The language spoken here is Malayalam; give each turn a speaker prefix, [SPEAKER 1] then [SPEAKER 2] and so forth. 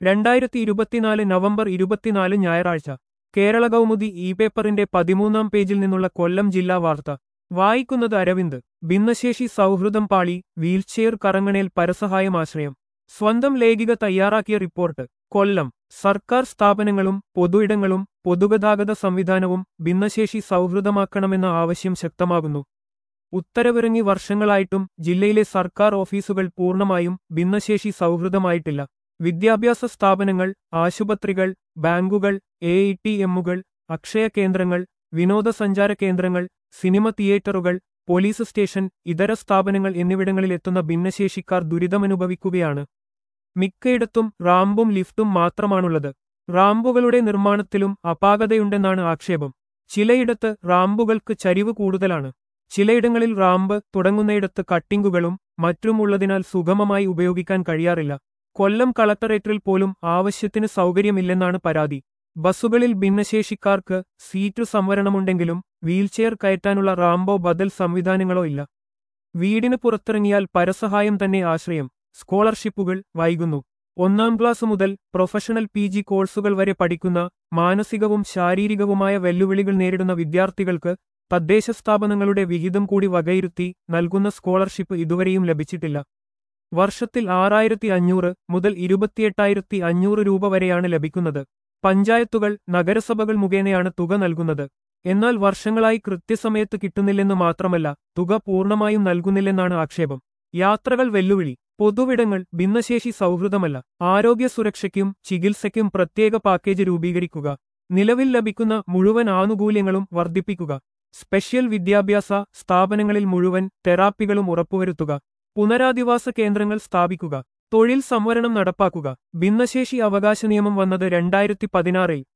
[SPEAKER 1] രണ്ടായിരത്തി ഇരുപത്തിനാല് നവംബർ ഇരുപത്തിനാല് ഞായറാഴ്ച കേരള കൗമുദി ഇ പേപ്പറിന്റെ പതിമൂന്നാം പേജിൽ നിന്നുള്ള കൊല്ലം ജില്ലാ വാർത്ത വായിക്കുന്നത് അരവിന്ദ് ഭിന്നശേഷി സൗഹൃദം പാളി വീൽചെയർ കറങ്ങണേൽ പരസഹായം ആശ്രയം സ്വന്തം ലേഖിക തയ്യാറാക്കിയ റിപ്പോർട്ട് കൊല്ലം സർക്കാർ സ്ഥാപനങ്ങളും പൊതുയിടങ്ങളും പൊതുഗതാഗത സംവിധാനവും ഭിന്നശേഷി സൗഹൃദമാക്കണമെന്ന ആവശ്യം ശക്തമാകുന്നു ഉത്തരവിറങ്ങി വർഷങ്ങളായിട്ടും ജില്ലയിലെ സർക്കാർ ഓഫീസുകൾ പൂർണ്ണമായും ഭിന്നശേഷി സൗഹൃദമായിട്ടില്ല വിദ്യാഭ്യാസ സ്ഥാപനങ്ങൾ ആശുപത്രികൾ ബാങ്കുകൾ എ ഇ ടി എമ്മുകൾ അക്ഷയ കേന്ദ്രങ്ങൾ വിനോദസഞ്ചാര കേന്ദ്രങ്ങൾ സിനിമ തിയേറ്ററുകൾ പോലീസ് സ്റ്റേഷൻ ഇതര സ്ഥാപനങ്ങൾ എന്നിവിടങ്ങളിൽ എത്തുന്ന ഭിന്നശേഷിക്കാർ ദുരിതമനുഭവിക്കുകയാണ് മിക്കയിടത്തും റാമ്പും ലിഫ്റ്റും മാത്രമാണുള്ളത് റാമ്പുകളുടെ നിർമ്മാണത്തിലും അപാകതയുണ്ടെന്നാണ് ആക്ഷേപം ചിലയിടത്ത് റാമ്പുകൾക്ക് ചരിവ് കൂടുതലാണ് ചിലയിടങ്ങളിൽ റാമ്പ് തുടങ്ങുന്നയിടത്ത് കട്ടിങ്ങുകളും മറ്റുമുള്ളതിനാൽ സുഗമമായി ഉപയോഗിക്കാൻ കഴിയാറില്ല കൊല്ലം കളക്ടറേറ്റിൽ പോലും ആവശ്യത്തിന് സൗകര്യമില്ലെന്നാണ് പരാതി ബസ്സുകളിൽ ഭിന്നശേഷിക്കാർക്ക് സീറ്റ് സംവരണമുണ്ടെങ്കിലും വീൽചെയർ കയറ്റാനുള്ള റാമ്പോ ബദൽ സംവിധാനങ്ങളോ ഇല്ല വീടിന് പുറത്തിറങ്ങിയാൽ പരസഹായം തന്നെ ആശ്രയം സ്കോളർഷിപ്പുകൾ വൈകുന്നു ഒന്നാം ക്ലാസ് മുതൽ പ്രൊഫഷണൽ പി ജി കോഴ്സുകൾ വരെ പഠിക്കുന്ന മാനസികവും ശാരീരികവുമായ വെല്ലുവിളികൾ നേരിടുന്ന വിദ്യാർത്ഥികൾക്ക് തദ്ദേശ സ്ഥാപനങ്ങളുടെ വിഹിതം കൂടി വകയിരുത്തി നൽകുന്ന സ്കോളർഷിപ്പ് ഇതുവരെയും ലഭിച്ചിട്ടില്ല വർഷത്തിൽ ആറായിരത്തി അഞ്ഞൂറ് മുതൽ ഇരുപത്തിയെട്ടായിരത്തി അഞ്ഞൂറ് രൂപ വരെയാണ് ലഭിക്കുന്നത് പഞ്ചായത്തുകൾ നഗരസഭകൾ മുഖേനയാണ് തുക നൽകുന്നത് എന്നാൽ വർഷങ്ങളായി കൃത്യസമയത്ത് കിട്ടുന്നില്ലെന്ന് മാത്രമല്ല തുക പൂർണ്ണമായും നൽകുന്നില്ലെന്നാണ് ആക്ഷേപം യാത്രകൾ വെല്ലുവിളി പൊതുവിടങ്ങൾ ഭിന്നശേഷി സൗഹൃദമല്ല ആരോഗ്യ സുരക്ഷയ്ക്കും ചികിത്സയ്ക്കും പ്രത്യേക പാക്കേജ് രൂപീകരിക്കുക നിലവിൽ ലഭിക്കുന്ന മുഴുവൻ ആനുകൂല്യങ്ങളും വർദ്ധിപ്പിക്കുക സ്പെഷ്യൽ വിദ്യാഭ്യാസ സ്ഥാപനങ്ങളിൽ മുഴുവൻ തെറാപ്പികളും ഉറപ്പുവരുത്തുക പുനരാധിവാസ കേന്ദ്രങ്ങൾ സ്ഥാപിക്കുക തൊഴിൽ സംവരണം നടപ്പാക്കുക ഭിന്നശേഷി അവകാശ നിയമം വന്നത് രണ്ടായിരത്തി പതിനാറിൽ